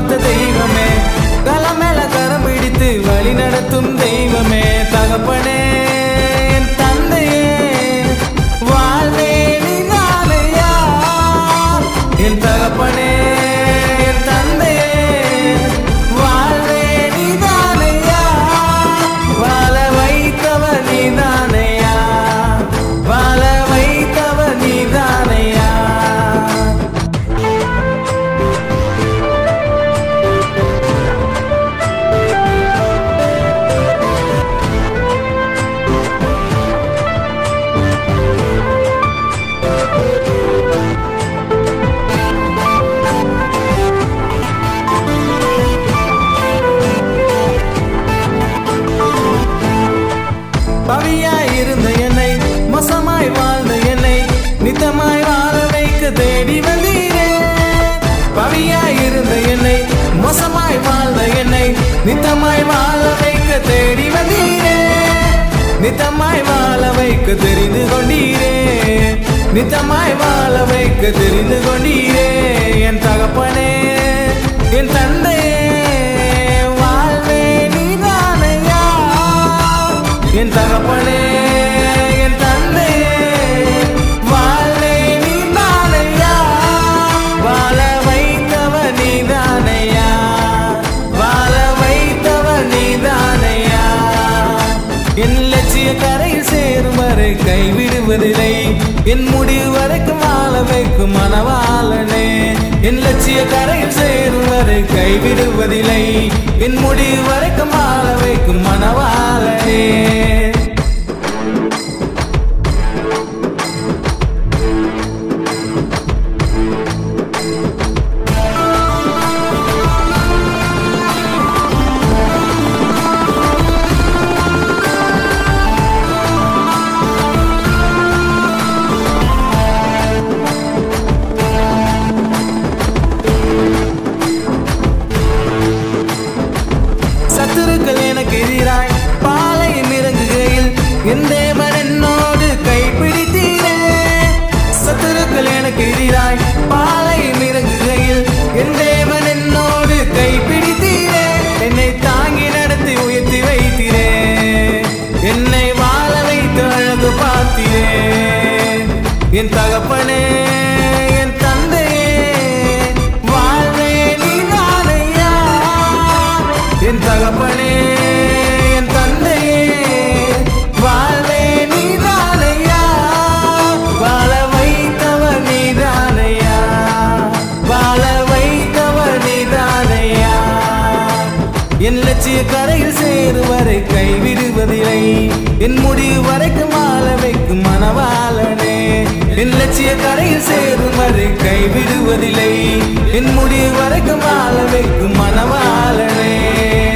பார்த்த தெய்வமே களம் மேல கரம் பிடித்து வழி நடத்தும் தெய்வமே தகப்பனே என் தந்தையே வாழ்வே நீதானையா என் தகப்பனே என் தந்தையே வாழ்வே நீதானையா வாழ வைத்தவர் நீதானையா வாழ வைத்தவர் நீதானையா பவியாய் இருந்த என்னை மோசமாய் வாழ்ந்த என்னை நித்தமாய் வாழ வைக்க தேடி வந்தீரே பவியாய் இருந்த என்னை மோசமாய் வாழ்ந்த என்னை நித்தமாய் வாழ வைக்க தேடி வந்தீரே நித்தமாய் வாழ வைக்க தெரிந்து கொண்டீரே நித்தமாய் வாழ வைக்க தெரிந்து கொண்டீரே என் தகப்பனே என் தந்தையே வாழ்வே நீதானையா என் தகப்பனே என் தந்தையே வாழ்வே நீதானையா வாழ வைத்தவ நீதானையா வாழ வைத்தவ நீதானையா என் லட்சிய கரையில் சேரும் வரை கைவிடுவதில்லை என் முடிவு வரைக்கும் வாழ வைக்கும் மனவாளனே என் லட்சிய கரையில் சேரும் வரை கைவிடுவதில்லை என் முடிவு வரைக்கும் வாழ வைக்கும் மனவாளனே சத்துருக்கள் எனக்கு எதிராய் பாலையும் இறங்குகையில் என் தேவன் என்னோடு கைப்பிடித்தீரே சத்துருக்கள் எனக்கு எதிராய் பாலையும் இறங்குகையில் என் தேவன் என்னோடு கைப்பிடித்தீரே என்னை தாங்கி நடத்தி உயர்த்தி வைத்தீரே என்னை வாழ வைத்து அழகு பார்த்தீரே என் தகப்பனே என் தந்தையே வாழ்வே நீதானையா என் தகப்பனே என் தந்தையே வாழ்வே நீதானையா வாழ வைத்தவர் நீதானையா வாழ வைத்தவர் நீதானையா என் லட்சிய கரையில் சேரும் வரை கைவிடுவதில்லை என் முடிவு வரைக்கும் வாழ வைக்கும் மனவாளனே என் லட்சிய கரையில் சேரும் வரை கைவிடுவதில்லை என் முடிவு வரைக்கும் வாழ வைக்கும் மனவாளனே